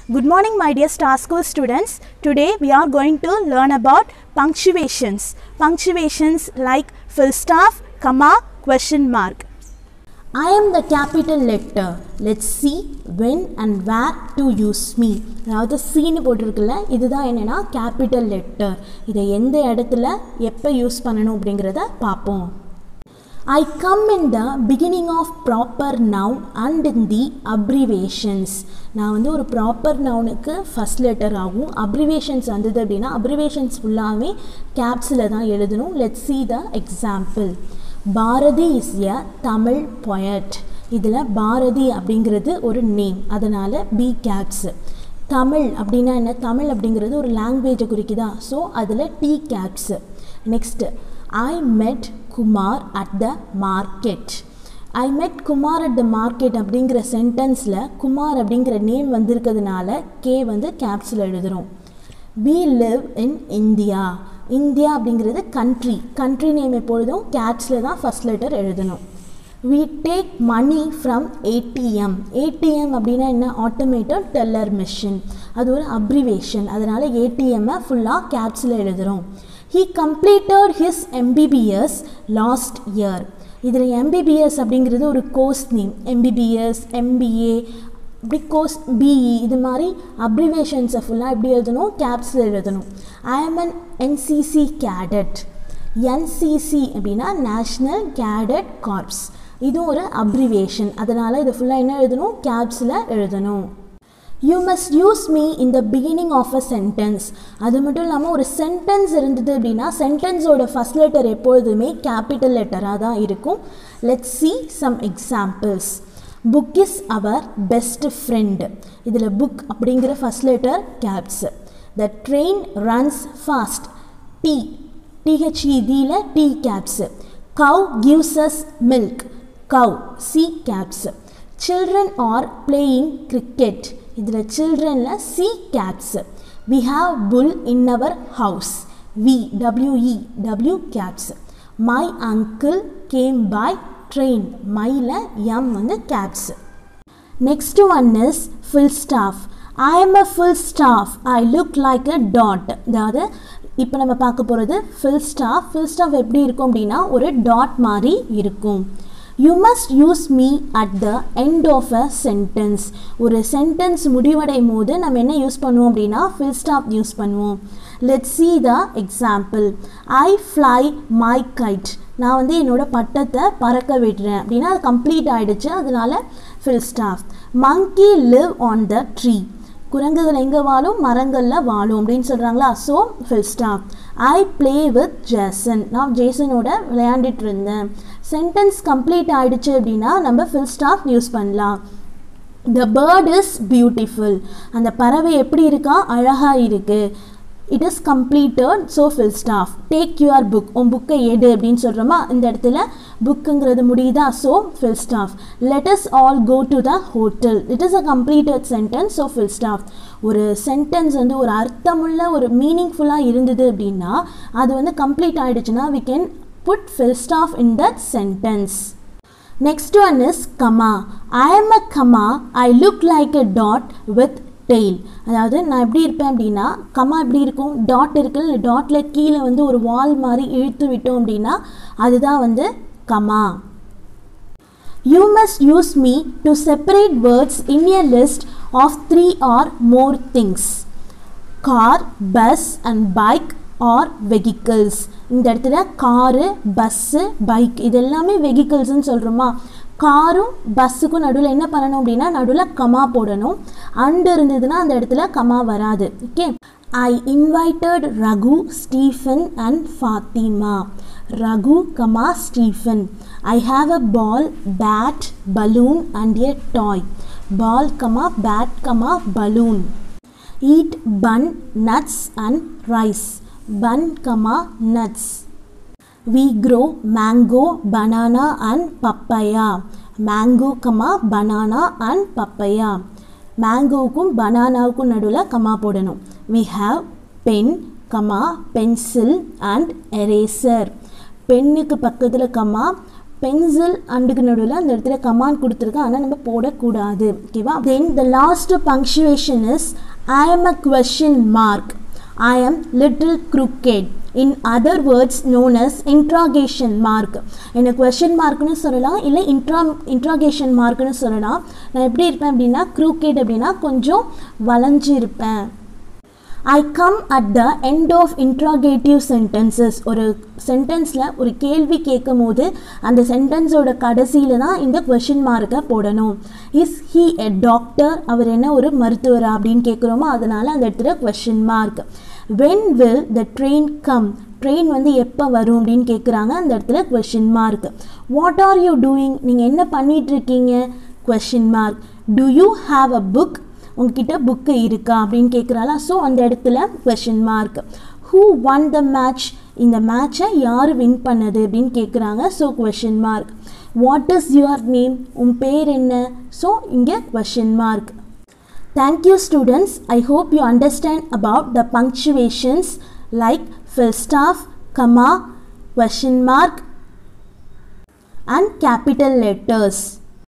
Good morning, my dear Star School students. Today we are going to learn about punctuations. Punctuations like full stop, comma, question mark. I am the capital letter. Let's see when and where to use me. அதாவது சீனு போட்டிருக்குல்ல இதுதான் என்னென்னா capital letter இதை எந்த இடத்துல எப்போ use பண்ணணும் அப்படிங்கிறத பார்ப்போம் I come in the beginning of proper noun and in the abbreviations நான் வந்து ஒரு ப்ராப்பர் நவுனுக்கு ஃபஸ்ட் லெட்டர் ஆகும் அப்ரிவேஷன்ஸ் வந்தது அப்படின்னா அப்ரிவேஷன்ஸ் ஃபுல்லாகவே கேப்ஸில் தான் எழுதணும் let see the example Bharathi is a Tamil poet இதில் பாரதி அப்படிங்கிறது ஒரு நேம் அதனால் பி கேப்ஸு தமிழ் அப்படின்னா என்ன தமிழ் அப்படிங்கிறது ஒரு லாங்குவேஜை குறிக்குதா ஸோ அதில் T caps next I met Kumar at the market I met Kumar at the market அப்படிங்கிற சென்டென்ஸில் குமார் அப்படிங்கிற நேம் வந்திருக்கிறதுனால கே வந்து கேப்ஸில் எழுதுகிறோம் we live in India India அப்படிங்கிறது கண்ட்ரி கண்ட்ரி நேம் எப்பொழுதும் கேப்ஸில் தான் ஃபஸ்ட் லெட்டர் எழுதணும் we take money from ATM ATM அப்படின்னா என்ன ஆட்டோமேட்டட் டெல்லர் மிஷின் அது ஒரு அப்ரிவேஷன் அதனால் ஏடிஎம்மை ஃபுல்லாக கேப்ஸில் எழுதுகிறோம் he completed his MBBS last year இதில் எம்பிபிஎஸ் அப்படிங்கிறது ஒரு கோர்ஸ் நேம் எம்பிபிஎஸ் எம்பிஏ இப்படி கோர்ஸ் பிஇ இது மாதிரி அப்ரிவேஷன்ஸை ஃபுல்லாக எப்படி எழுதணும் கேப்ஸில் எழுதணும் I am an NCC cadet NCC அப்படின்னா நேஷ்னல் கேடட் கார்ப்ஸ் இதுவும் ஒரு அப்ரிவேஷன் அதனால் இது ஃபுல்லாக என்ன எழுதணும் கேப்ஸில் எழுதணும் you must use me in the beginning of a sentence அது மட்டும் இல்லாமல் ஒரு சென்டென்ஸ் இருந்தது அப்படின்னா சென்டென்ஸோட ஃபஸ்ட் லெட்டர் எப்பொழுதுமே கேபிட்டல் லெட்டராக தான் இருக்கும் let see some examples book is our best friend இதில் புக் அப்படிங்கிற first letter caps the train runs fast T டிஹெச்இடியில் T caps cow gives us milk cow C caps children are playing cricket இதில் சில்ட்ரனில் C caps we have pull in our house we W E W caps my uncle came by train மையில் M வந்து caps next one is full stop I am a full stop I look like a dot அதாவது இப்போ நம்ம பார்க்க போகிறது fill staff fill staff எப்படி இருக்கும் அப்படின்னா ஒரு டாட் மாதிரி இருக்கும் you must use me at the end of a sentence ஒரு சென்டென்ஸ் முடிவடையும் போது நம்ம என்ன யூஸ் பண்ணுவோம் அப்படின்னா ஃபில் ஸ்டாப் யூஸ் பண்ணுவோம் let see the example I fly my kite நான் வந்து என்னோடய பட்டத்தை பறக்க விடுறேன் அப்படின்னா அது கம்ப்ளீட் ஆகிடுச்சு அதனால full stop monkey live on the tree குரங்குகள் எங்கே வாழும் மரங்களில் வாழும் அப்படின்னு சொல்கிறாங்களா so full stop I play with Jason நான் ஜேசனோட விளையாண்டுட்டு இருந்தேன் சென்டென்ஸ் கம்ப்ளீட் ஆகிடுச்சு அப்படின்னா நம்ம ஃபில் ஸ்டாப் யூஸ் பண்ணலாம் த பேர்ட் இஸ் பியூட்டிஃபுல் அந்த பறவை எப்படி இருக்கா அழகாக இருக்குது it is completed so full stop take your book உன் புக்கை எடு அப்படின்னு சொல்கிறோமா இந்த இடத்துல புக்குங்கிறது முடியுதா so full stop let us all go to the hotel it is a completed sentence so full stop ஒரு சென்டென்ஸ் வந்து ஒரு அர்த்தமுள்ள ஒரு மீனிங்ஃபுல்லாக இருந்தது அப்படின்னா அது வந்து கம்ப்ளீட் ஆகிடுச்சுன்னா we can put full stop in that sentence next one is comma I am a comma I look like a dot with tail அதாவது நான் எப்படி இருப்பேன் அப்படின்னா கமா எப்படி இருக்கும் டாட் இருக்குல்ல டாட்டில் கீழே வந்து ஒரு வால் மாதிரி இழுத்து விட்டோம் அப்படின்னா அதுதான் வந்து comma you must use me to separate words in a list of three or more things car bus and bike are vehicles இந்த இடத்துல காரு பஸ்ஸு பைக் இது எல்லாமே வெஹிக்கிள்ஸ்னு சொல்கிறோமா காரும் பஸ்ஸுக்கும் நடுவில் என்ன பண்ணணும் அப்படின்னா நடுவில் கமா போடணும் அண்டு இருந்ததுன்னா அந்த இடத்துல கமா வராது okay I invited Raghu Stephen and Fatima Raghu comma Stephen I have a ball bat balloon and a toy ball comma bat comma balloon eat bun nuts and rice bun comma nuts we grow mango banana and papaya mango comma banana and papaya மேங்கோவுக்கும் பனானாவுக்கும் நடுவில் comma போடணும் we have pen comma pencil and eraser பென்னுக்கு பக்கத்தில் comma pencil அண்டுக்கு நடுவில் அந்த இடத்துல command கொடுத்துருக்கேன் ஆனால் நம்ம போடக்கூடாது ஓகேவா then the last punctuation is I am a question mark I am little crooked in other words known as interrogation mark என்ன கொஷின் மார்க்னு சொல்லலாம் இல்லை இன்ட்ரா இன்ட்ராகேஷன் மார்க்னு சொல்லலாம் நான் எப்படி இருப்பேன் அப்படின்னா crooked அப்படின்னா கொஞ்சம் வளைஞ்சு இருப்பேன் I come at the end of interrogative sentences ஒரு சென்டென்ஸில் ஒரு கேள்வி கேட்கும் போது அந்த சென்டென்ஸோட கடைசியில் தான் இந்த கொஷின் மார்க்கை போடணும் இஸ் ஹீ எ டாக்டர் அவர் என்ன ஒரு மருத்துவரா அப்படின்னு கேட்குறோமோ அதனால் அந்த இடத்துல question mark when will the train come train வந்து எப்போ வரும் அப்படின்னு கேட்குறாங்க அந்த இடத்துல question mark what are you doing நீங்கள் என்ன பண்ணிட்டு இருக்கீங்க question mark do you have a book உங்ககிட்ட புக்கு இருக்கா அப்படின்னு கேட்குறாளா ஸோ அந்த இடத்துல question mark who won the match இந்த மேட்சை யார் வின் பண்ணது அப்படின்னு கேட்குறாங்க so question mark what is your name so பேர் என்ன ஸோ இங்கே question mark Thank you students. I hope you understand about the punctuations like full stop, comma, question mark and capital letters.